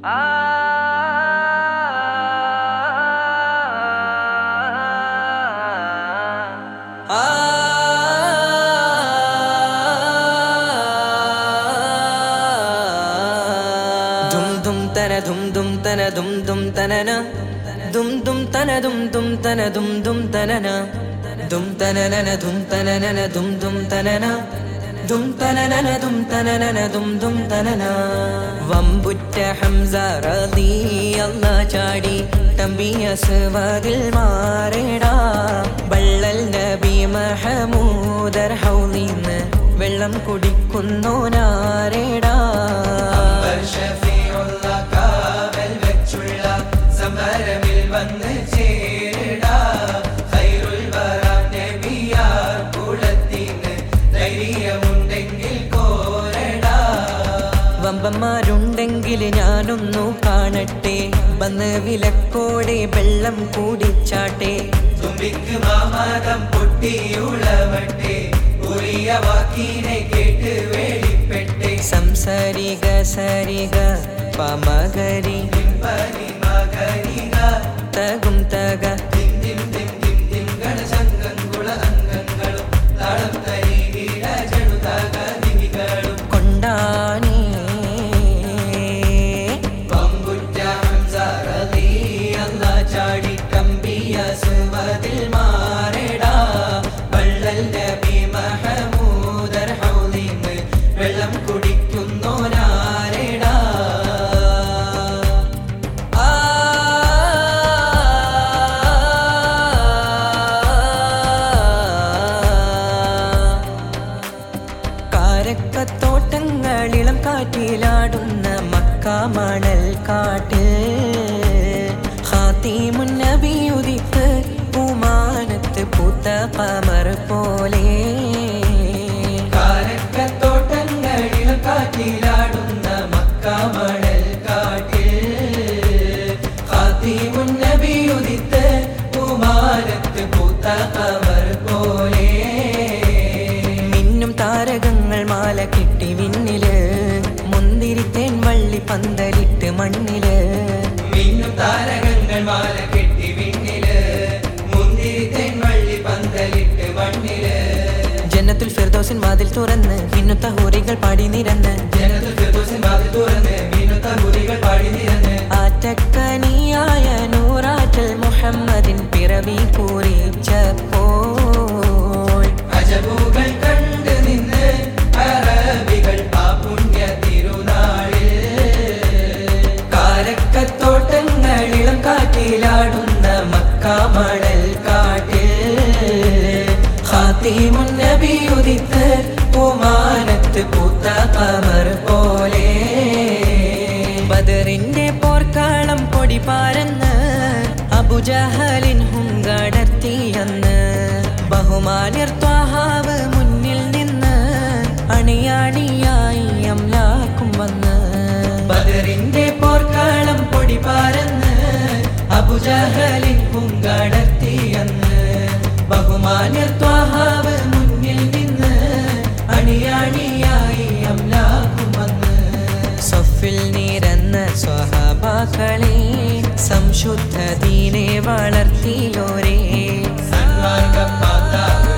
ദും ദും തന ദും ദും തന ദും ദും തനന ദും ദും തന ദും ദും തന ദും ദും തനന ദും തനനന ദും തനനന ദും ദും തനന ദും തനനന ദും തനനന ദും ദും തനന വമ്പുറ്റ ഹംസ റളി അല്ലാ ചാടി തമ്പിയ സുവതിൽ മാറേടാ വള്ളൽ നബി മഹമൂദർ ഹൗലിന്ന് വെള്ളം കുടിക്കുന്നോനാരേടാ ഷഫീഉള്ള കാവൽ വെച്ചുള്ള സമരമിൽ വന്ന് ചേരടാ ഖൈറുൽ വറാ നബിയാർ കുളത്തിന് ധൈര്യമുണ്ടെങ്കിൽ കോരടാ വമ്പന്മാരുണ്ടെങ്കിൽ ഞാനൊന്നു കാണട്ടെ വന്ന് വിലക്കോടെ വെള്ളം കൂടിച്ചാട്ടെ തുമ്പിക്ക് മാമാകം പൊട്ടിയുളവട്ടെ ഉറിയ വാക്കിനെ കേട്ട് വേളിപ്പെട്ടെ സംസരിക സരിക പമകരി പരി മകരിക തകും തക കൊണ്ടാനേ ചാടി കമ്പിയ സുവതിൽ മാറടാ വള്ളൽ നബി മഹമൂദർ ഹൗലിന്ന് വെള്ളം കുടിക്കുന്നോനാരടാ ആ കാരക്കത്തോട്ടങ്ങളിളം കാറ്റിലാടുന്ന മക്കാമണൽ കാട്ടിൽ ഹാത്തിമുൻ നബി ഉദിത്ത് പൂമാനത്ത് പൂത്ത കമർ പോലെ കാരക്കത്തോട്ടങ്ങളിളം കാറ്റിലാടുന്ന മക്കാമണൽ കാട്ടിൽ ഹാത്തിമുൻ നബി ഉദിത്ത് പൂമാനത്ത് പൂത്ത കമർ പോലെ മിന്നും താരകങ്ങൾ മാല കിട്ടി വിണ്ണില് മുന്തിരിത്തേൻ വള്ളി പന്തലിട്ട് മണ്ണില് മിന്നും താരകങ്ങൾ മാല കെട്ടി വിണ്ണില് മുന്തിരിത്തേൻ വള്ളി പന്തലിട്ട് മണ്ണില് ജന്നത്തുൽ ഫിർദൗസിൻ വാതിൽ തുറന്ന് മിന്നുത്ത ഹൂറികൾ പാടി നിരന്ന് ജന്നത്തുൽ ഫിർദൗസിൻ വാതിൽ തുറന്ന് മിന്നുത്ത ഹൂറികൾ പാടി നിരന്ന് ആറ്റക്കനിയായ നൂറാറ്റൽ മുഹമ്മദിൻ പിറവി കുറിച്ചപ്പോൾ അജബുകൾ കണ്ട് നിന്ന് അറബികൾ ആ പുണ്യ തിരുനാളിൽ കാരക്കത്തോട്ടങ്ങളിളം കാറ്റിലാടുന്ന മക്കാമണൽ കാട്ടിൽ ഹാത്തിമുൻ നബി ഉദിത്ത് പൂമാനത്ത് പൂത്ത കമർ പോലെ ബദറിന്റെ പോർക്കാളം പൊടി പാരന്ന് അബുജഹലിൻ ഹുങ്കടത്തിയെന്ന് ബഹുമാനിർ ത്വാഹാവ് മുന്നിൽ നിന്ന് അണിയാണിയായി അംലാക്കും വന്ന് ബദറിന്റെ പോർക്കാളം പൊടി പാരന്ന് അബുജഹലിൻ ഹുങ്കടത്തിയെന്ന് ബഹുമാനിർ ത്വാഹാവ് മുന്നിൽ നിന്ന് അണിയാണിയായി അംലാക്കും വന്ന് സൊഫിൽ നിരന്ന സ്വഹാബാക്കളെ സംശുദ്ധ ദീനെ വളർത്തിയോരേ സന്മാർഗ